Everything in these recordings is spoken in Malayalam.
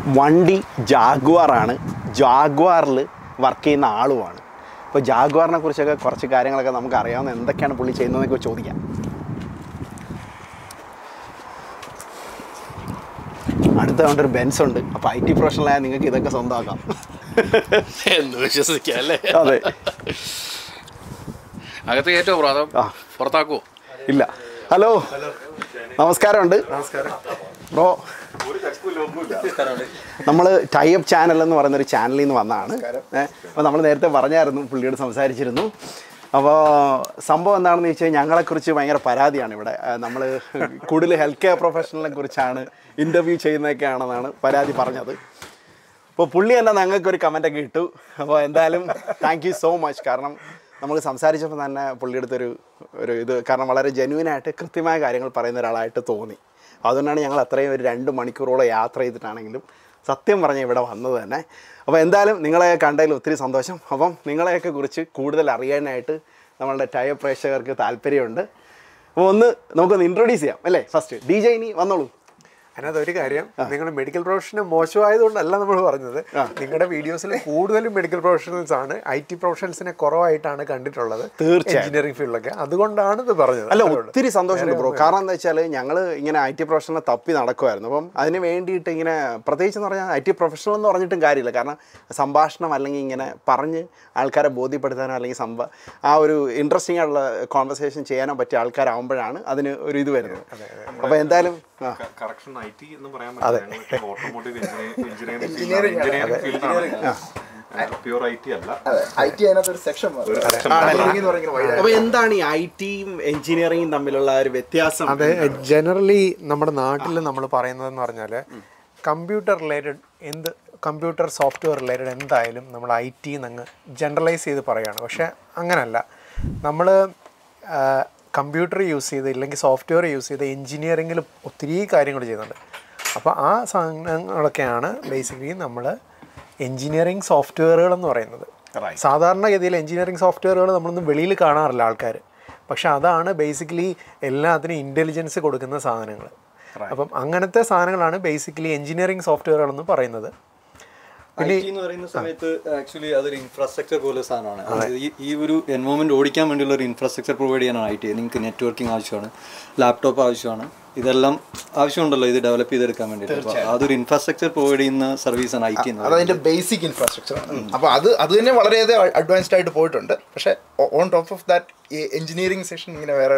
വണ്ടി ജാഗ്വാറാണ് ജാഗ്വാറിൽ വർക്ക് ചെയ്യുന്ന ആളുമാണ് അപ്പോൾ ജാഗ്വാറിനെ കുറിച്ചൊക്കെ കുറച്ച് കാര്യങ്ങളൊക്കെ നമുക്ക് അറിയാവുന്ന എന്തൊക്കെയാണ് പുള്ളി ചെയ്യുന്നതെന്നൊക്കെ ചോദിക്കാം അടുത്ത കൊണ്ടൊരു ബെൻസ് ഉണ്ട് അപ്പോൾ ഐ ടി പ്രൊഫഷണലായ നിങ്ങൾക്ക് ഇതൊക്കെ സ്വന്തമാക്കാം എന്ന് വിശ്വസിക്കാം അല്ലേ അതെ അകത്ത് കയറ്റോ ബ്രോ അതോ ആ. പുറത്താക്കുവോ ഇല്ല ഹലോ നമസ്കാരമുണ്ട് ബ്രോ നമ്മൾ ടൈപ്പ് ചാനൽ എന്ന് പറയുന്ന ഒരു ചാനലിൽ നിന്ന് വന്നതാണ് അപ്പോൾ നമ്മൾ നേരത്തെ പറഞ്ഞായിരുന്നു പുള്ളിയോട് സംസാരിച്ചിരുന്നു അപ്പോൾ സംഭവം എന്താണെന്ന് വെച്ച് കഴിഞ്ഞാൽ ഞങ്ങളെക്കുറിച്ച് ഭയങ്കര പരാതിയാണ് ഇവിടെ നമ്മൾ കൂടുതൽ ഹെൽത്ത് കെയർ പ്രൊഫഷണലിനെ കുറിച്ചാണ് ഇൻ്റർവ്യൂ ചെയ്യുന്നതൊക്കെയാണെന്നാണ് പരാതി പറഞ്ഞത് അപ്പോൾ പുള്ളി തന്നെ ഞങ്ങൾക്ക് ഒരു കമൻ്റൊക്കെ ഇട്ടു അപ്പോൾ എന്തായാലും താങ്ക് യു സോ മച്ച് കാരണം നമുക്ക് സംസാരിച്ചപ്പോൾ തന്നെ പുള്ളിയെടുത്തൊരു ഒരു ഇത് കാരണം വളരെ ജെന്യൂനായിട്ട് കൃത്യമായ കാര്യങ്ങൾ പറയുന്ന ഒരാളായിട്ട് തോന്നി അതുകൊണ്ടാണ് ഞങ്ങൾ അത്രയും ഒരു രണ്ട് മണിക്കൂറോളം യാത്ര ചെയ്തിട്ടാണെങ്കിലും സത്യം പറഞ്ഞ് ഇവിടെ വന്നത് തന്നെ അപ്പോൾ എന്തായാലും നിങ്ങളെ കണ്ടതിൽ ഒത്തിരി സന്തോഷം അപ്പം നിങ്ങളെയൊക്കെ കുറിച്ച് കൂടുതൽ അറിയാനായിട്ട് നമ്മളുടെ ടൈപ്പ് പ്രേക്ഷകർക്ക് താല്പര്യമുണ്ട് അപ്പോൾ ഒന്ന് നമുക്കൊന്ന് ഇൻട്രൊഡ്യൂസ് ചെയ്യാം അല്ലേ ഫസ്റ്റ് ഡി ജെ ഇനി വന്നോളൂ അതിനകത്ത് ഒരു കാര്യം നിങ്ങൾ മെഡിക്കൽ പ്രൊഫഷന് മോശമായതുകൊണ്ടല്ല നമ്മൾ പറഞ്ഞത് നിങ്ങളുടെ വീഡിയോസിൽ കൂടുതലും മെഡിക്കൽ പ്രൊഫഷണൽസ് ആണ് ഐ ടി പ്രൊഫഷണൽസിനെ കുറവായിട്ടാണ് കണ്ടിട്ടുള്ളത് തീർച്ചയായും. എഞ്ചിനീയറിംഗ് ഫീൽഡൊക്കെ അതുകൊണ്ടാണ് ഇത് പറഞ്ഞത് അല്ല അത്രേ ഉള്ളൂ. ഒത്തിരി സന്തോഷമുണ്ട് ബ്രോ കാരണം എന്താ വെച്ചാൽ ഞങ്ങൾ ഇങ്ങനെ ഐ ടി പ്രൊഫഷണൽ തപ്പി നടക്കുമായിരുന്നു അപ്പം അതിന് വേണ്ടിയിട്ട് ഇങ്ങനെ പ്രത്യേകിച്ച് എന്ന് പറഞ്ഞാൽ ഐ ടി പ്രൊഫഷണൽ എന്ന് പറഞ്ഞിട്ടും കാര്യമില്ല കാരണം സംഭാഷണം അല്ലെങ്കിൽ ഇങ്ങനെ പറഞ്ഞ് ആൾക്കാരെ ബോധ്യപ്പെടുത്താനോ അല്ലെങ്കിൽ സംഭ ആ ഒരു ഇൻട്രസ്റ്റിംഗ് ആയിട്ടുള്ള കോൺവെർസേഷൻ ചെയ്യാനോ പറ്റിയ ആൾക്കാരാകുമ്പോഴാണ് അതിന് ഒരു ഇത് വരുന്നത് അപ്പോൾ എന്തായാലും ആ കറക്ഷൻ ഐ ടി എന്ന് പറയാൻ പറ്റില്ല ഓട്ടോമോട്ടീവ് എഞ്ചിനീയറിംഗ് എഞ്ചിനീയറിംഗ് ഫീൽഡാണ് പ്യൂർ ഐ ടി അല്ല ഐ ടി അതിനകത്ത് ഒരു സെക്ഷൻ അപ്പോൾ എന്താണ് ഈ ഐ ടിയും എഞ്ചിനീയറിംഗും തമ്മിലുള്ള ഒരു വ്യത്യാസം അതെ ജനറലി നമ്മുടെ നാട്ടിൽ നമ്മൾ പറയുന്നതെന്ന് പറഞ്ഞാൽ കമ്പ്യൂട്ടർ റിലേറ്റഡ് എന്ത് കമ്പ്യൂട്ടർ സോഫ്റ്റ്വെയർ റിലേറ്റഡ് എന്തായാലും നമ്മൾ ഐ ടി അങ്ങ് ജനറലൈസ് ചെയ്ത് പറയുകയാണ് പക്ഷേ അങ്ങനല്ല നമ്മൾ കമ്പ്യൂട്ടർ യൂസ് ചെയ്ത് ഇല്ലെങ്കിൽ സോഫ്റ്റ്വെയർ യൂസ് ചെയ്ത് എൻജിനീയറിങ്ങിൽ ഒത്തിരി കാര്യങ്ങൾ ചെയ്യുന്നുണ്ട് അപ്പോൾ ആ സാധനങ്ങളൊക്കെയാണ് ബേസിക്കലി നമ്മൾ എൻജിനീയറിങ് സോഫ്റ്റ്വെയറുകൾ എന്ന് പറയുന്നത് സാധാരണഗതിയിൽ എഞ്ചിനീയറിംഗ് സോഫ്റ്റ്വെയറുകൾ നമ്മളൊന്നും വെളിയിൽ കാണാറില്ല ആൾക്കാർ പക്ഷെ അതാണ് ബേസിക്കലി എല്ലാത്തിനും ഇൻ്റലിജൻസ് കൊടുക്കുന്ന സാധനങ്ങൾ അപ്പം അങ്ങനത്തെ സാധനങ്ങളാണ് ബേസിക്കലി എഞ്ചിനീയറിംഗ് സോഫ്റ്റ്വെയറുകൾ എന്ന് പറയുന്നത് ഐ ടി എന്ന് പറയുന്ന സമയത്ത് ആക്ച്വലി അതൊരു ഇൻഫ്രാസ്ട്രക്ചർ പോലെ സാധനമാണ് അതായത് ഈ- ഈ ഒരു എൻവോൺമെന്റ് ഓടിക്കാൻ വേണ്ടിയുള്ള ഒരു ഇൻഫ്രാസ്ട്രക്ചർ പ്രൊവൈഡ് ചെയ്യാനാണ് ഐ ടി നിങ്ങൾക്ക് നെറ്റ്വർക്കിംഗ് ആവശ്യമാണ് ലാപ്ടോപ്പ് ആവശ്യമാണ് ഇതെല്ലാം ആവശ്യമുണ്ടല്ലോ ഇത് ഡെവലപ്പ് ചെയ്തെടുക്കാൻ വേണ്ടിയിട്ട് അപ്പോൾ അതൊരു ഇൻഫ്രാസ്ട്രക്ചർ പ്രൊവൈഡ് ചെയ്യുന്ന സർവീസാണ് ഐ ടി എന്ന് അത് അതിന്റെ ബേസിക് ഇൻഫ്രാസ്ട്രക്ചർ ആണ് അപ്പൊ അത് അത് തന്നെ വളരെയധികം അഡ്വാൻസ്ഡ് ആയിട്ട് പോയിട്ടുണ്ട് പക്ഷെ ഓൺ ടോപ്പ് ഓഫ് ദാറ്റ് ഈ എഞ്ചിനീയറിംഗ് സെഷൻ ഇങ്ങനെ വേറെ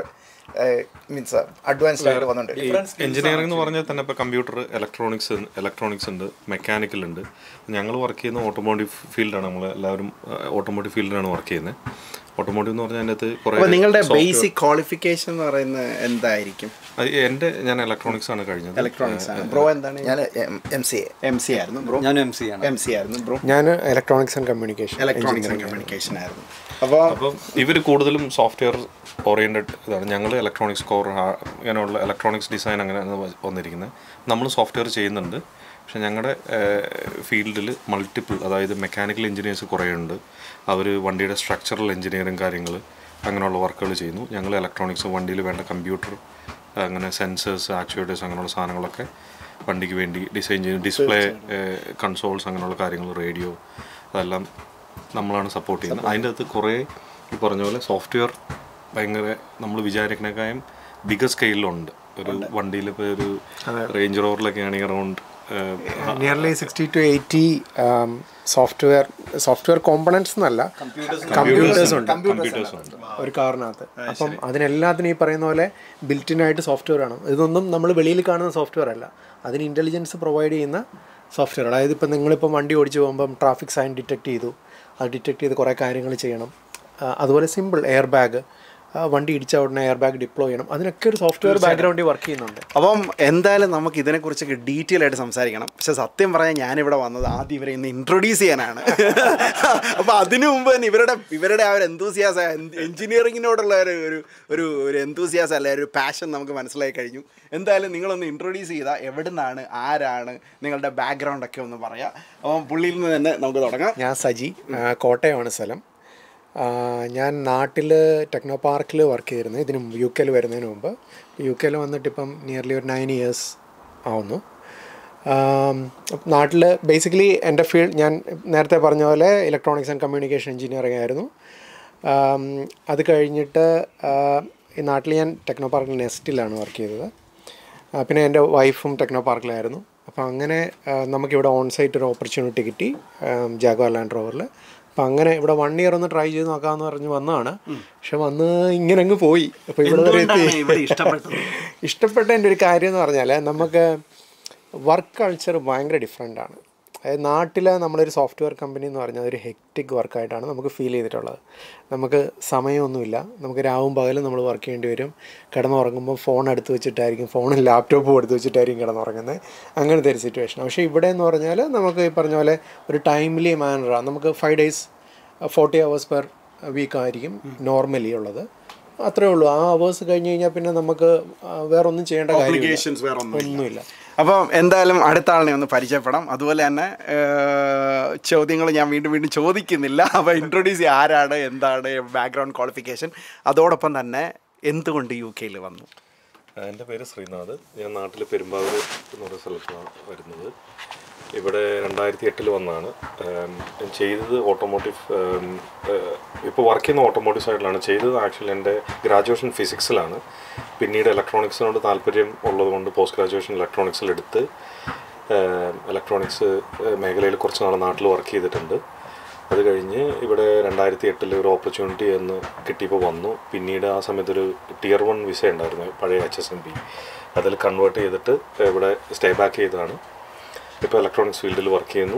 മീൻസ് അഡ്വാൻസ്ഡ് ആയിട്ട് വന്നിട്ടുണ്ട് എഞ്ചിനീയറിംഗ് എന്ന് പറഞ്ഞാൽ തന്നെ ഇപ്പോൾ കമ്പ്യൂട്ടർ ഇലക്ട്രോണിക്സ് ഇലക്ട്രോണിക്സ് ഉണ്ട് മെക്കാനിക്കൽ ഉണ്ട് ഞങ്ങൾ വർക്ക് ചെയ്യുന്ന ഓട്ടോമോട്ടീവ് ഫീൽഡാണ് നമ്മൾ എല്ലാവരും ഓട്ടോമോട്ടീവ് ഫീൽഡിലാണ് വർക്ക് ചെയ്യുന്നത് ഓട്ടോമോട്ടീവ് എന്ന് പറഞ്ഞാൽ അതിനകത്ത് കുറേ അപ്പോൾ നിങ്ങളുടെ software- ബേസിക് ക്വാളിഫിക്കേഷൻ എന്ന് പറയുന്നത് എന്തായിരിക്കും അത് എൻ്റെ ഞാൻ ഇലക്ട്രോണിക്സ് ആണ് കഴിഞ്ഞത് ഇലക്ട്രോണിക്സ് ആണ് ബ്രോ എന്താണ് ഞാൻ M C A M C ആയിരുന്നു ബ്രോ ഞാൻ എം സി ആണ് എം സി ആയിരുന്നു ബ്രോ ഞാൻ electronics and communication electronics and communication ആയിരുന്നു അപ്പോൾ അപ്പം ഇവർ കൂടുതലും സോഫ്റ്റ്വെയർ ഓറിയൻറ്റഡ് ഇതാണ് ഞങ്ങൾ ഇലക്ട്രോണിക്സ് കോർ അങ്ങനെയുള്ള ഇലക്ട്രോണിക്സ് ഡിസൈൻ അങ്ങനെ വന്നിരിക്കുന്നത് നമ്മൾ സോഫ്റ്റ്വെയർ ചെയ്യുന്നുണ്ട് പക്ഷെ ഞങ്ങളുടെ ഫീൽഡിൽ മൾട്ടിപ്പിൾ അതായത് മെക്കാനിക്കൽ എഞ്ചിനീയേഴ്സ് കുറേ ഉണ്ട് അവർ വണ്ടിയുടെ സ്ട്രക്ചറൽ എഞ്ചിനീയറിങ് കാര്യങ്ങൾ അങ്ങനെയുള്ള വർക്കുകൾ ചെയ്യുന്നു ഞങ്ങൾ ഇലക്ട്രോണിക്സ് വണ്ടിയിൽ വേണ്ട കമ്പ്യൂട്ടർ അങ്ങനെ സെൻസേഴ്സ് ആക്ച്വേറ്റേഴ്സ് അങ്ങനെയുള്ള സാധനങ്ങളൊക്കെ വണ്ടിക്ക് വേണ്ടി ഡിസൈൻ ചെയ്യുന്നു ഡിസ്പ്ലേ കൺസോൾസ് അങ്ങനെയുള്ള കാര്യങ്ങൾ റേഡിയോ അതെല്ലാം നമ്മളാണ് സപ്പോർട്ട് ചെയ്യുന്നത് അതിൻ്റെ അകത്ത് കുറേ ഈ പറഞ്ഞ പോലെ സോഫ്റ്റ്വെയർ ഭയങ്കര നമ്മൾ വിചാരിക്കണേക്കാളും ബിഗർ സ്കെയിലുണ്ട് ഒരു വണ്ടിയിൽ ഇപ്പോൾ ഒരു റേഞ്ച് റോവറിലൊക്കെ ആണെങ്കിൽ around nearly sixty to eighty software software components എന്നല്ല കമ്പ്യൂട്ടേഴ്സ് ഉണ്ട് കമ്പ്യൂട്ടേഴ്സ് ഉണ്ട് ഒരു കാറിനകത്ത് അപ്പം അതിനെല്ലാത്തിനും ഈ പറയുന്ന പോലെ ബിൽറ്റിനായിട്ട് സോഫ്റ്റ്വെയർ ആണ് ഇതൊന്നും നമ്മൾ വെളിയിൽ കാണുന്ന സോഫ്റ്റ്വെയർ അല്ല അതിന് ഇൻ്റലിജൻസ് പ്രൊവൈഡ് ചെയ്യുന്ന സോഫ്റ്റ്വെയർ അതായത് ഇപ്പം നിങ്ങളിപ്പം വണ്ടി ഓടിച്ച് പോകുമ്പം ട്രാഫിക് സൈൻ ഡിറ്റക്ട് ചെയ്തു അത് ഡിറ്റക്ട് ചെയ്ത് കുറേ കാര്യങ്ങൾ ചെയ്യണം ആ, അതുപോലെ സിമ്പിൾ എയർ ബാഗ് വണ്ടി ഇടിച്ച ഉടനെ എയർ ബാഗ് ഡിപ്ലോയ് ചെയ്യണം അതിനൊക്കെ ഒരു സോഫ്റ്റ്വെയർ ബാക്ക്ഗ്രൗണ്ടിൽ വർക്ക് ചെയ്യുന്നുണ്ട് അപ്പം എന്തായാലും നമുക്ക് ഇതിനെക്കുറിച്ചൊക്കെ ഡീറ്റെയിൽ ആയിട്ട് സംസാരിക്കണം പക്ഷെ സത്യം പറഞ്ഞാൽ ഞാനിവിടെ വന്നത് ആദ്യം ഇവരെ ഇന്ന് ഇൻട്രൊഡ്യൂസ് ചെയ്യാനാണ് അപ്പോൾ അതിനു മുമ്പ് തന്നെ ഇവരുടെ ഇവരുടെ ആ ഒരു എന്തൂസിയാസ എഞ്ചിനീയറിങ്ങിനോടുള്ള ഒരു ഒരു ഒരു ഒരു എന്തൂസിയാസ് അല്ലെ ഒരു പാഷൻ നമുക്ക് മനസ്സിലായി കഴിഞ്ഞു എന്തായാലും നിങ്ങളൊന്ന് ഇൻട്രൊഡ്യൂസ് ചെയ്താൽ എവിടെ നിന്നാണ് ആരാണ് നിങ്ങളുടെ ബാക്ക്ഗ്രൗണ്ട് ഒക്കെ ഒന്ന് പറയാം അപ്പം പുള്ളിയിൽ നിന്ന് തന്നെ നമുക്ക് തുടങ്ങാം ഞാൻ സജി ആ, കോട്ടയമാണ് സ്ഥലം ആ, ഞാൻ നാട്ടിൽ ടെക്നോ പാർക്കിൽ വർക്ക് ചെയ്തിരുന്നു ഇതിന് മുമ്പ് യു കെയിൽ വരുന്നതിന് മുമ്പ് യു കെയിൽ വന്നിട്ട് ഇപ്പം നിയർലി ഒരു നയൻ ഇയേഴ്സ് ആവുന്നു നാട്ടിൽ ബേസിക്കലി എൻ്റെ ഫീൽഡ് ഞാൻ നേരത്തെ പറഞ്ഞ പോലെ ഇലക്ട്രോണിക്സ് ആൻഡ് കമ്മ്യൂണിക്കേഷൻ എഞ്ചിനീയറിംഗ് ആയിരുന്നു ആം, അത് കഴിഞ്ഞിട്ട് ആ, ഈ നാട്ടിൽ ഞാൻ ടെക്നോ പാർക്കിൽ നെസ്റ്റിലാണ് വർക്ക് ചെയ്തത് ആ, പിന്നെ എൻ്റെ വൈഫും ടെക്നോ പാർക്കിലായിരുന്നു അപ്പോൾ അങ്ങനെ ആ, നമുക്കിവിടെ ഓൺ സൈറ്റ് ഒരു ഓപ്പർച്യൂണിറ്റി കിട്ടി ജാഗോ ലാൻഡ് റോവറിൽ അപ്പോൾ അങ്ങനെ ഇവിടെ വൺ ഇയർ ഒന്ന് ട്രൈ ചെയ്ത് നോക്കാമെന്ന് പറഞ്ഞ് വന്നതാണ് പക്ഷെ വന്ന് ഇങ്ങനെ അങ്ങ് പോയി അപ്പോൾ ഇവിടെ വരെ എത്തി എന്തുകൊണ്ടാണ് ഇവിടെ ഇഷ്ടപ്പെട്ടത്? ഇഷ്ടപ്പെട്ട എൻ്റെ ഒരു കാര്യം എന്ന് പറഞ്ഞാൽ നമുക്ക് വർക്ക് കൾച്ചർ ഭയങ്കര ഡിഫറെൻ്റ് ആണ് അതായത് നാട്ടിൽ നമ്മളൊരു സോഫ്റ്റ്വെയർ കമ്പനി എന്ന് പറഞ്ഞാൽ ഒരു ഹെക്റ്റിക് വർക്കായിട്ടാണ് നമുക്ക് ഫീൽ ചെയ്തിട്ടുള്ളത് നമുക്ക് സമയമൊന്നുമില്ല നമുക്ക് രാവും പകലും നമ്മൾ വർക്ക് ചെയ്യേണ്ടി വരും കിടന്നുറങ്ങുമ്പോൾ ഫോൺ എടുത്ത് വെച്ചിട്ടായിരിക്കും ഫോണും ലാപ്ടോപ്പും എടുത്ത് വെച്ചിട്ടായിരിക്കും കിടന്നുറങ്ങുന്നത് അങ്ങനത്തെ ഒരു സിറ്റുവേഷൻ പക്ഷേ ഇവിടെ എന്ന് പറഞ്ഞാൽ നമുക്ക് ഈ പറഞ്ഞ പോലെ ഒരു ടൈംലി മാനറാണ് നമുക്ക് five days forty hours per week ആയിരിക്കും നോർമലി ഉള്ളത് അത്രേ ഉള്ളൂ ആ അവേഴ്സ് കഴിഞ്ഞ് കഴിഞ്ഞാൽ പിന്നെ നമുക്ക് ആ, വേറെ ഒന്നും ചെയ്യേണ്ട Obligations വേറെ കാര്യമില്ല ഒന്നുമില്ല അപ്പം എന്തായാലും അടുത്ത ആളിനെ ഒന്ന് പരിചയപ്പെടാം അതുപോലെ തന്നെ ചോദ്യങ്ങൾ ഞാൻ വീണ്ടും വീണ്ടും ചോദിക്കുന്നില്ല അപ്പോൾ ഇൻട്രൊഡ്യൂസ് ചെയ്യുക ആരാണ് എന്താണ് ബാക്ക്ഗ്രൗണ്ട് ക്വാളിഫിക്കേഷൻ അതോടൊപ്പം തന്നെ എന്തുകൊണ്ട് യു കെയിൽ വന്നു എൻ്റെ പേര് ശ്രീനാഥ് ഞാൻ നാട്ടിൽ പെരുമ്പാവൂർ എന്ന് പറയുന്ന സ്ഥലത്താണ് വരുന്നത് ഇവിടെ രണ്ടായിരത്തി എട്ടിൽ വന്നതാണ് ഉം, ഞാൻ ചെയ്തത് ഓട്ടോമോട്ടീവ് ഇപ്പോൾ വർക്ക് ചെയ്യുന്ന ഓട്ടോമോട്ടീവ് സൈഡിലാണ് ചെയ്തത് ആക്ച്വലി എൻ്റെ ഗ്രാജുവേഷൻ ഫിസിക്സിലാണ് പിന്നീട് ഇലക്ട്രോണിക്സിനോട് താല്പര്യം ഉള്ളതുകൊണ്ട് പോസ്റ്റ് ഗ്രാജുവേഷൻ ഇലക്ട്രോണിക്സിൽ എടുത്ത് ഇലക്ട്രോണിക്സ് മേഖലയിൽ കുറച്ച് നാൾ നാട്ടിൽ വർക്ക് ചെയ്തിട്ടുണ്ട് അത് കഴിഞ്ഞ് ഇവിടെ രണ്ടായിരത്തി എട്ടിൽ ഒരു ഓപ്പർച്യൂണിറ്റി എന്ന് കിട്ടിയപ്പോൾ വന്നു പിന്നീട് ആ സമയത്ത് ഒരു ടിയർ വൺ വിസ ഉണ്ടായിരുന്നു പഴയ എച്ച് എസ് എം പി അതിൽ കൺവേർട്ട് ചെയ്തിട്ട് ഇവിടെ സ്റ്റേ ബാക്ക് ചെയ്തതാണ് ഇപ്പോൾ ഇലക്ട്രോണിക്സ് ഫീൽഡിൽ വർക്ക് ചെയ്യുന്നു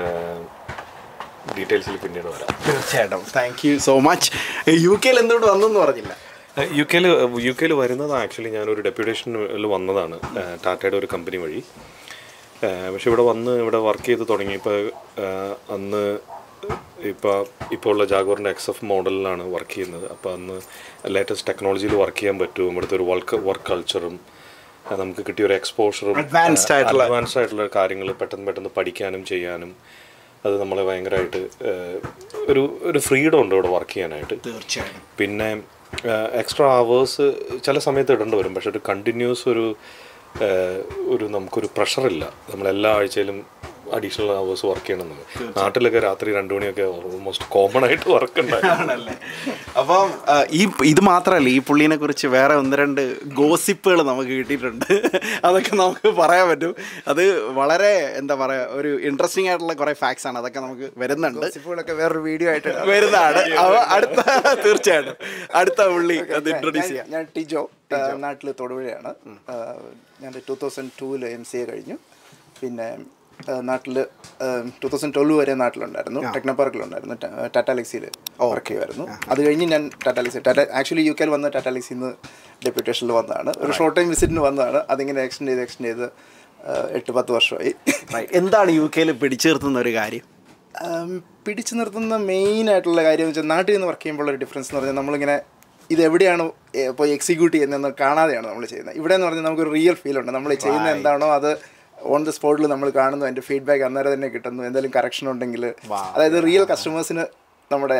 ഡീറ്റെയിൽസിൽ പിന്നീട് വരാം തീർച്ചയായിട്ടും thank you so much U കെയിൽ എന്തുകൊണ്ട് വന്നു എന്ന് പറഞ്ഞില്ല യു കെയിൽ യു കെയിൽ വരുന്നത് ആക്ച്വലി ഞാനൊരു ഡെപ്യൂട്ടേഷനിൽ വന്നതാണ് ഏഹ് ടാറ്റയുടെ ഒരു കമ്പനി വഴി ഏഹ് പക്ഷെ ഇവിടെ വന്ന് ഇവിടെ വർക്ക് ചെയ്ത് തുടങ്ങിയപ്പോൾ ഏഹ് അന്ന് ഇപ്പോൾ ഇപ്പോൾ ഉള്ള ജാഗോറിൻ്റെ എക്സ് എഫ് മോഡലിലാണ് വർക്ക് ചെയ്യുന്നത് അപ്പോൾ അന്ന് ലേറ്റസ്റ്റ് ടെക്നോളജിയിൽ വർക്ക് ചെയ്യാൻ പറ്റും ഇവിടുത്തെ ഒരു വർക്ക് വർക്ക് കൾച്ചറും നമുക്ക് കിട്ടിയ ഒരു എക്സ്പോഷറും Advanced ആയിട്ടുള്ള- അഡ്വാൻസ്ഡ് ആയിട്ടുള്ള കാര്യങ്ങൾ പെട്ടെന്ന് പെട്ടെന്ന് പഠിക്കാനും ചെയ്യാനും അത് നമ്മളെ ഭയങ്കരമായിട്ട് ഏഹ് ഒരു ഒരു ഫ്രീഡം ഉണ്ട് ഇവിടെ വർക്ക് ചെയ്യാനായിട്ട് തീർച്ചയായും പിന്നെ എക്സ്ട്രാ അവേഴ്സ് ചില സമയത്ത് ഇടേണ്ടി വരും പക്ഷെ ഒരു കണ്ടിന്യൂസ് ഒരു ഏഹ്, ഒരു നമുക്കൊരു പ്രഷറില്ല നമ്മൾ എല്ലാ ആഴ്ചയിലും അഡീഷണൽ അവേഴ്സ് വർക്ക് ചെയ്യണമെന്ന് നാട്ടിലൊക്കെ രാത്രി രണ്ടു മണിയൊക്കെ ഓൾമോസ്റ്റ് കോമൺ ആയിട്ട് വർക്ക് ഉണ്ടായിരുന്നു ആണല്ലേ അപ്പം ആ, ഈ ഇത് മാത്രമല്ല ഈ പുള്ളീനെ കുറിച്ച് വേറെ ഒന്ന് രണ്ട് ഗോസിപ്പുകൾ നമുക്ക് കിട്ടിയിട്ടുണ്ട് അതൊക്കെ നമുക്ക് പറയാൻ പറ്റും അത് വളരെ എന്താ പറയുക ഒരു ഇൻട്രസ്റ്റിംഗ് ആയിട്ടുള്ള കുറേ ഫാക്ട്സ് ആണ് അതൊക്കെ നമുക്ക് വരുന്നുണ്ട് ഇപ്പോഴൊക്കെ വേറൊരു വീഡിയോ ആയിട്ട് ഇടാം. വരുന്നതാണ് അപ്പോൾ അടുത്ത തീർച്ചയായിട്ടും അടുത്ത പുള്ളി അത് ഇൻട്രൊഡ്യൂസ് ഞാൻ- ചെയ്യാം ഞാൻ ടിജോ നാട്ടിൽ തൊടുപുഴയാണ് ഞാൻ ടൂ തൗസൻഡ് ടൂവിൽ എം സി എ കഴിഞ്ഞു പിന്നെ നാട്ടിൽ ടൂ തൗസൻഡ് ട്വൽവ് വരെ നാട്ടിലുണ്ടായിരുന്നു ടെക്നോ പാർക്കിലുണ്ടായിരുന്നു ട- ടാറ്റ ലെക്സിയിൽ വർക്ക് ചെയ്യുമായിരുന്നു അത് കഴിഞ്ഞ് ഞാൻ ടാറ്റ ലെക്സി ടാറ്റ ആക്ച്വലി യു കെയിൽ വന്ന ടാറ്റ ലെക്സിൽ നിന്ന് ഡെപ്യൂട്ടേഷനിൽ വന്നതാണ് ഒരു ഷോർട്ട് ടൈം വിസിറ്റിന് വന്നതാണ് അതിങ്ങനെ എക്സ്റ്റെൻഡ് ചെയ്ത് എക്സ്റ്റെൻഡ് ചെയ്ത് ആ, എട്ട് പത്ത് വർഷമായി എന്താണ് യു കെയിൽ പിടിച്ചു നിർത്തുന്ന ഒരു കാര്യം ഉം, പിടിച്ചു നിർത്തുന്ന മെയിൻ ആയിട്ടുള്ള കാര്യം എന്ന് വെച്ചാൽ നാട്ടിൽ നിന്ന് വർക്ക് ചെയ്യുമ്പോൾ ഒരു ഡിഫറൻസ് എന്ന് പറഞ്ഞാൽ നമ്മളിങ്ങനെ ഇത് എവിടെയാണ് ഇപ്പോൾ എക്സിക്യൂട്ട് ചെയ്യുന്നതെന്ന് കാണാതെയാണ് നമ്മൾ ചെയ്യുന്നത് ഇവിടെ എന്ന് പറഞ്ഞാൽ നമുക്കൊരു റിയൽ ഫീൽ ഉണ്ട് നമ്മൾ ചെയ്യുന്ന എന്താണോ അത് ഓൺ ദ സ്പോട്ടിൽ നമ്മൾ കാണുന്നു അതിൻ്റെ ഫീഡ്ബാക്ക് അന്നേരം തന്നെ കിട്ടുന്നു എന്തെങ്കിലും കറക്ഷൻ ഉണ്ടെങ്കിൽ അതായത് റിയൽ കസ്റ്റമേഴ്സിന് നമ്മുടെ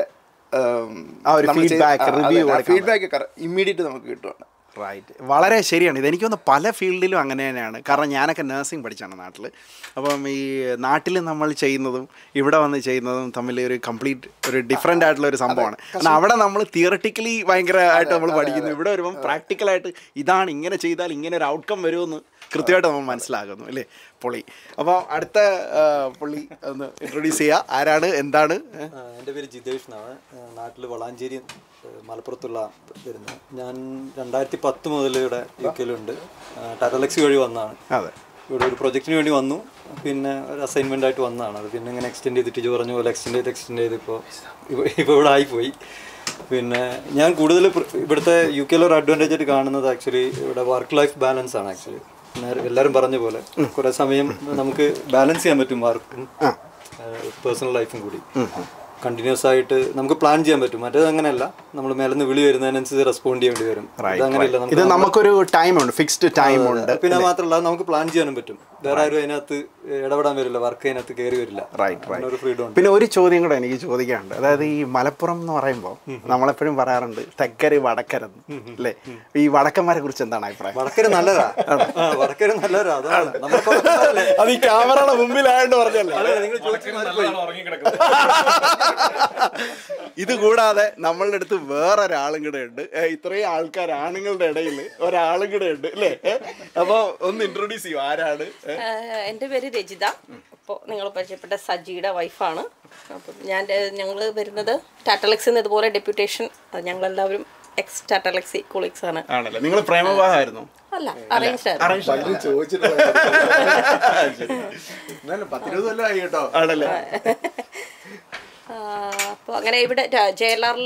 ആ ഒരു feedback, review കൊടുക്കാൻ ഫീഡ്ബാക്ക് ഇമ്മീഡിയറ്റ് നമുക്ക് കിട്ടുവാണ് റൈറ്റ് വളരെ ശരിയാണ് ഇത് എനിക്ക് തോന്നുന്നു പല ഫീൽഡിലും അങ്ങനെ തന്നെയാണ് കാരണം ഞാനൊക്കെ നഴ്സിംഗ് പഠിച്ചാണ് നാട്ടിൽ അപ്പം ഈ നാട്ടിൽ നമ്മൾ ചെയ്യുന്നതും ഇവിടെ വന്ന് ചെയ്യുന്നതും തമ്മിൽ ഒരു കംപ്ലീറ്റ് ഒരു ഡിഫറെൻ്റ് ആയിട്ടുള്ള ഒരു സംഭവമാണ് കാരണം അവിടെ നമ്മൾ തിയറട്ടിക്കലി ഭയങ്കരമായിട്ട് നമ്മൾ പഠിക്കുന്നു ഇവിടെ വരുമ്പം പ്രാക്ടിക്കലായിട്ട് ഇതാണ് ഇങ്ങനെ ചെയ്താൽ ഇങ്ങനെ ഒരു ഔട്ട്കം വരുമെന്ന് കൃത്യമായിട്ട് നമ്മൾ മനസ്സിലാകുന്നു അല്ലേ പൊളി അപ്പോൾ അടുത്ത ആ, പുള്ളി ഒന്ന് ഇൻട്രൊഡ്യൂസ് ചെയ്യുക ആരാണ് എന്താണ് ഏ? ആ, എൻ്റെ പേര് ജിതേഷ് എന്നാണ് നാട്ടിൽ വളാഞ്ചേരി ആ, മലപ്പുറത്തുള്ള വരുന്നത് ഞാൻ രണ്ടായിരത്തി പത്ത് മുതൽ ഇവിടെ യു കെയിലുണ്ട് ടാറ്റലക്സി വഴി വന്നതാണ് അതെ ഇവിടെ ഒരു പ്രൊജക്റ്റിന് വേണ്ടി വന്നു പിന്നെ ഒരു അസൈൻമെൻ്റ് ആയിട്ട് വന്നതാണ് അത് പിന്നെ ഇങ്ങനെ എക്സ്റ്റെൻഡ് ചെയ്തിട്ട് ഇജ് പറഞ്ഞ പോലെ എക്സ്റ്റെൻഡ് ചെയ്ത് എക്സ്റ്റെൻഡ് ചെയ്ത് ഇപ്പോൾ ഇപ്പോൾ ഇവിടെ ആയിപ്പോയി പിന്നെ ഞാൻ കൂടുതൽ പ്ര- ഇവിടുത്തെ യു കെയിലെ ഒരു അഡ്വാൻറ്റേജ് ആയിട്ട് കാണുന്നത് ആക്ച്വലി ഇവിടെ വർക്ക് ലൈഫ് ബാലൻസ് ആണ് ആക്ച്വലി എല്ലാവരും പറഞ്ഞ പോലെ കുറേ സമയം നമുക്ക് ബാലൻസ് ചെയ്യാൻ പറ്റും വർക്കും പേഴ്സണൽ ലൈഫും കൂടി കണ്ടിന്യൂസ് ആയിട്ട് നമുക്ക് പ്ലാൻ ചെയ്യാൻ പറ്റും മറ്റേത് അങ്ങനെയല്ല നമ്മൾ മേലെന്ന് വിളി വരുന്നതിനനുസരിച്ച് റെസ്പോണ്ട് ചെയ്യേണ്ടി വരും ഇത് അങ്ങനെയല്ല ഇത് നമുക്ക് നമുക്കൊരു ടൈമുണ്ട് ഫിക്സ്ഡ് ടൈമുണ്ട് പിന്നെ മാത്രമല്ല നമുക്ക് പ്ലാൻ ചെയ്യാനും പറ്റും വേറെ ആരും അതിനകത്ത് ഇടപെടാൻ വരില്ല വർക്ക് അതിനകത്ത് കയറി വരില്ല റൈറ്റ് അങ്ങനെ ഒരു റൈറ്റ് ഫ്രീഡം ഉണ്ട് പിന്നെ ഒരു ചോദ്യം കൂടെ എനിക്ക് ചോദിക്കാനുണ്ട് അതായത് ഈ മലപ്പുറം എന്ന് പറയുമ്പോൾ നമ്മളെപ്പോഴും പറയാറുണ്ട് തെക്കര് വടക്കരെന്ന് അല്ലേ ഈ വടക്കന്മാരെ കുറിച്ച് എന്താണ് അഭിപ്രായം വടക്കര നല്ലതാ ആ, വടക്കര നല്ലതാ അതാണ് നമുക്ക് ഉറപ്പാണല്ലേ? അത് ഈ ക്യാമറയുടെ മുമ്പിലായോണ്ട് പറഞ്ഞല്ലേ അല്ല, നിങ്ങൾ ചോദിച്ചത് മാറിപ്പോയി. ഇത് കൂടാതെ നമ്മളുടെ അടുത്ത് വേറൊരാളും കൂടെ ഉണ്ട് ഏ, ഇത്രയും ആൾക്കാർ ആണുങ്ങളുടെ ഇടയിൽ ഒരാളും കൂടെ ഉണ്ട് അല്ലേ ഏ? അപ്പൊ ഒന്ന് ഇൻട്രൊഡ്യൂസ് ചെയ്യും ആരാണ് ഏ? ആഹ് എൻ്റെ പേര് രജിത അപ്പോൾ നിങ്ങൾ പരിചയപ്പെട്ട സജിയുടെ വൈഫാണ് അപ്പം ഞാൻ ഞങ്ങൾ വരുന്നത് ടാറ്റലക്സിൽ നിന്ന് ഇതുപോലെ ഡെപ്യൂട്ടേഷൻ ഞങ്ങളെല്ലാവരും എക്സ് ടാറ്റലക്സി കൊളീഗ്സ് ആണ് ആണല്ലേ നിങ്ങൾ പ്രേമവിവാഹമായിരുന്നു അല്ല അറേഞ്ച്ഡ് ആയിരുന്നു പത്തിരുപത് കൊല്ലം ആയി കേട്ടോ ആണല്ലേ അപ്പോൾ അങ്ങനെ ഇവിടെ ജെ എൽ ആറിൽ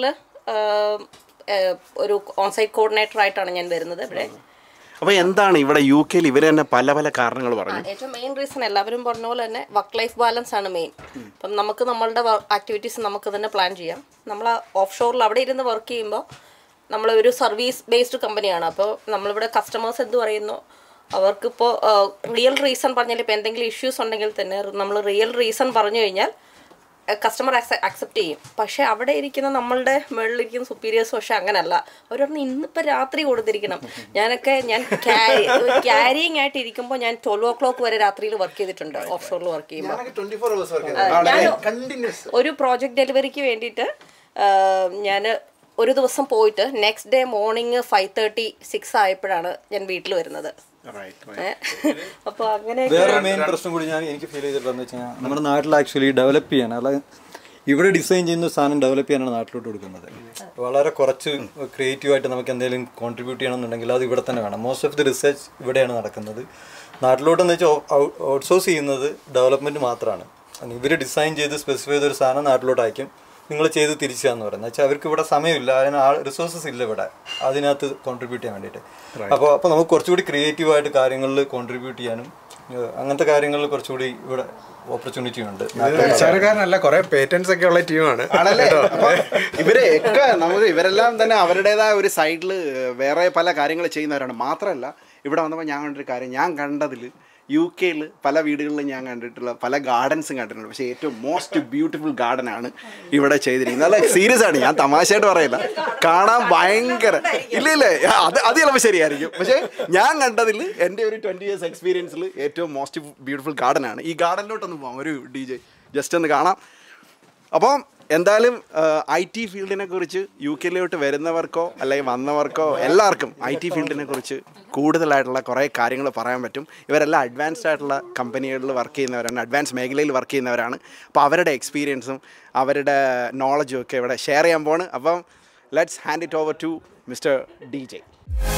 ഒരു ഓൺസൈറ്റ് കോർഡിനേറ്റർ ആയിട്ടാണ് ഞാൻ വരുന്നത് ഇവിടെ അപ്പൊ എന്താണ് ഇവിടെ യു കെയിൽ ഇവർ തന്നെ പല പല കാരണങ്ങൾ ആ, പറഞ്ഞു ഏറ്റവും മെയിൻ റീസൺ എല്ലാവരും പറഞ്ഞ പോലെ തന്നെ വർക്ക് ലൈഫ് ബാലൻസ് ആണ് മെയിൻ അപ്പം നമുക്ക് നമ്മളുടെ ആക്ടിവിറ്റീസ് നമുക്ക് തന്നെ പ്ലാൻ ചെയ്യാം നമ്മൾ ഓഫ് ഷോറിൽ അവിടെ ഇരുന്ന് വർക്ക് ചെയ്യുമ്പോൾ നമ്മൾ ഒരു സർവീസ് ബേസ്ഡ് കമ്പനിയാണ് അപ്പോൾ നമ്മളിവിടെ കസ്റ്റമേഴ്സ് എന്ത് പറയുന്നു അവർക്കിപ്പോൾ റിയൽ റീസൺ പറഞ്ഞാൽ ഇപ്പോൾ എന്തെങ്കിലും ഇഷ്യൂസ് ഉണ്ടെങ്കിൽ തന്നെ നമ്മൾ റിയൽ റീസൺ പറഞ്ഞു കഴിഞ്ഞാൽ കസ്റ്റമർ അക്സെപ്റ്റ് ചെയ്യും പക്ഷെ അവിടെ ഇരിക്കുന്ന നമ്മളുടെ മുകളിലിരിക്കുന്ന സുപ്പീരിയേഴ്സ് പക്ഷെ അങ്ങനല്ല അവർ പറഞ്ഞു ഇന്നിപ്പോൾ രാത്രി കൊടുത്തിരിക്കണം ഞാനൊക്കെ ഞാൻ ക്യാരിങ് ആയിട്ട് ഇരിക്കുമ്പോൾ ഞാൻ ട്വൽവ് ഓ ക്ലോക്ക് വരെ രാത്രിയിൽ വർക്ക് ചെയ്തിട്ടുണ്ട് ഓഫ് ഷോറിൽ വർക്ക് ചെയ്യുമ്പോൾ ട്വന്റി ഫോർ അവേഴ്സ് വർക്ക് ഞാൻ കണ്ടിന്യൂസ് ഒരു പ്രോജക്റ്റ് ഡെലിവറിക്ക് വേണ്ടിയിട്ട് ഞാൻ ഒരു ദിവസം പോയിട്ട് next day morning five thirty six ആയപ്പോഴാണ് ഞാൻ വീട്ടിൽ വരുന്നത് അപ്പോൾ അങ്ങനെ വേറൊരു മെയിൻ പ്രശ്നം കൂടി ഞാൻ എനിക്ക് ഫീൽ ചെയ്തിട്ടുള്ളത് വെച്ച് കഴിഞ്ഞാൽ നമ്മുടെ നാട്ടിൽ ആക്ച്വലി ഡെവലപ്പ് ചെയ്യാൻ അല്ലാതെ ഇവിടെ ഡിസൈൻ ചെയ്യുന്ന സാധനം ഡെവലപ്പ് ചെയ്യാനാണ് നാട്ടിലോട്ട് കൊടുക്കുന്നത് വളരെ കുറച്ച് ക്രിയേറ്റീവ് ആയിട്ട് നമുക്ക് എന്തെങ്കിലും കോൺട്രിബ്യൂട്ട് ചെയ്യണമെന്നുണ്ടെങ്കിൽ അത് ഇവിടെ തന്നെ വേണം മോസ്റ്റ് ഓഫ് ദി റിസർച്ച് ഇവിടെയാണ് നടക്കുന്നത് നാട്ടിലോട്ടെന്ന് വെച്ചാൽ ഔട്ട്സോഴ്സ് ചെയ്യുന്നത് ഡെവലപ്മെൻറ്റ് മാത്രമാണ് ഇവർ ഡിസൈൻ ചെയ്ത് സ്പെസിഫൈ ചെയ്ത ഒരു സാധനം നാട്ടിലോട്ട് അയക്കും നിങ്ങൾ ചെയ്ത് തിരിച്ചാന്ന് പറയുന്നത് വെച്ചാൽ അവർക്ക് ഇവിടെ സമയമില്ല അതിന് ആൾ റിസോഴ്സസ് ഇല്ല ഇവിടെ അതിനകത്ത് കോൺട്രിബ്യൂട്ട് ചെയ്യാൻ വേണ്ടിയിട്ട് അപ്പോൾ അപ്പോൾ നമുക്ക് കുറച്ചുകൂടി ക്രിയേറ്റീവ് ആയിട്ട് കാര്യങ്ങളിൽ കോൺട്രിബ്യൂട്ട് ചെയ്യാനും ഏഹ് അങ്ങനത്തെ കാര്യങ്ങളിൽ കുറച്ചുകൂടി ഇവിടെ ഓപ്പർച്യൂണിറ്റി ഉണ്ട് നിസ്സാരക്കാരനല്ല കുറെ പേറ്റൻസ് ഒക്കെ ഉള്ള ടീമാണ് ആണല്ലേ അപ്പൊ ഇവരെ ഒക്കെ നമുക്ക് ഇവരെല്ലാം തന്നെ അവരുടേതായ ഒരു സൈഡിൽ വേറെ പല കാര്യങ്ങൾ ചെയ്യുന്നവരാണ് മാത്രമല്ല ഇവിടെ വന്നപ്പോൾ ഞാൻ കണ്ടൊരു കാര്യം ഞാൻ കണ്ടതിൽ യു കെയിൽ പല വീടുകളിലും ഞാൻ കണ്ടിട്ടുള്ള പല ഗാർഡൻസും കണ്ടിട്ടുണ്ട് പക്ഷേ ഏറ്റവും മോസ്റ്റ് ബ്യൂട്ടിഫുൾ ഗാർഡൻ ആണ് ഇവിടെ ചെയ്തിരിക്കുന്നത് അല്ല സീരിയസ് ആണ് ഞാൻ തമാശയായിട്ട് പറയില്ല കാണാൻ ഭയങ്കര ഇല്ല ഇല്ല അത് അത് ചിലപ്പോൾ ശരിയായിരിക്കും പക്ഷേ ഞാൻ കണ്ടതിൽ എൻ്റെ ഒരു ട്വൻറ്റി ഇയേഴ്സ് എക്സ്പീരിയൻസിൽ ഏറ്റവും മോസ്റ്റ് ബ്യൂട്ടിഫുൾ ഗാർഡൻ ആണ് ഈ ഗാർഡനിലോട്ടൊന്ന് പോകാം ഒരു ഡി ജെ ജസ്റ്റ് ഒന്ന് കാണാം അപ്പോൾ എന്തായാലും ഐ ടി ഫീൽഡിനെ കുറിച്ച് യു കെയിലോട്ട് വരുന്നവർക്കോ അല്ലെങ്കിൽ വന്നവർക്കോ എല്ലാവർക്കും ഐ ടി ഫീൽഡിനെ കുറിച്ച് കൂടുതലായിട്ടുള്ള കുറേ കാര്യങ്ങൾ പറയാൻ പറ്റും ഇവരെല്ലാം അഡ്വാൻസ്ഡ് ആയിട്ടുള്ള കമ്പനികളിൽ വർക്ക് ചെയ്യുന്നവരാണ് അഡ്വാൻസ് മേഖലയിൽ വർക്ക് ചെയ്യുന്നവരാണ് അപ്പോൾ അവരുടെ എക്സ്പീരിയൻസും അവരുടെ നോളജും ഒക്കെ ഇവിടെ ഷെയർ ചെയ്യാൻ പോണ് അപ്പം let's hand it over to mister D J